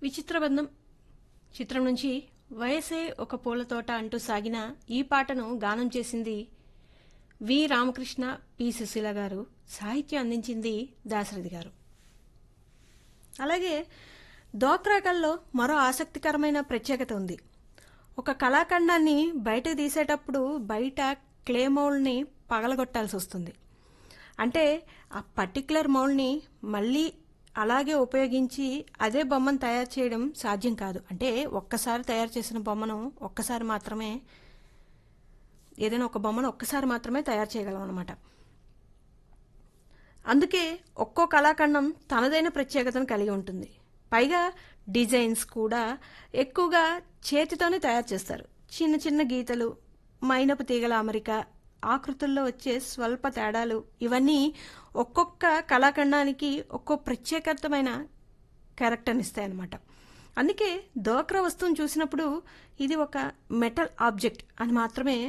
విచిత్రబంధం చిత్రం నుంచి వయసే ఒక పూల తోట అంటూ సాగిన ఈ పాటను గానం చేసింది వి రామకృష్ణ పి సుశీల గారు సాహిత్యం అందించింది దాశరథి గారు అలాగే దోక్రాకల్లో మరో ఆసక్తికరమైన ప్రత్యేకత ఉంది ఒక కళాఖండాన్ని బయటకు తీసేటప్పుడు బయట క్లే మౌల్డ్ని పగలగొట్టాల్సి వస్తుంది అంటే ఆ పర్టికులర్ మౌల్డ్ని మళ్ళీ అలాగే ఉపయోగించి అదే బొమ్మను తయారు చేయడం సాధ్యం కాదు అంటే ఒక్కసారి తయారు చేసిన బొమ్మను ఒక్కసారి మాత్రమే ఏదైనా ఒక బొమ్మను ఒక్కసారి మాత్రమే తయారు చేయగలం అనమాట అందుకే ఒక్కో కళాఖండం తనదైన ప్రత్యేకతను కలిగి ఉంటుంది పైగా డిజైన్స్ కూడా ఎక్కువగా చేతితోనే తయారు చేస్తారు చిన్న చిన్న గీతలు మైనపు తీగల అమరిక ఆకృతుల్లో వచ్చే స్వల్ప తేడాలు ఇవన్నీ ఒక్కొక్క కళాఖండానికి ఒక్కో ప్రత్యేకతమైన క్యారెక్టర్ని ఇస్తాయన్నమాట అందుకే దోక్రా వస్తువును చూసినప్పుడు ఇది ఒక మెటల్ ఆబ్జెక్ట్ అని మాత్రమే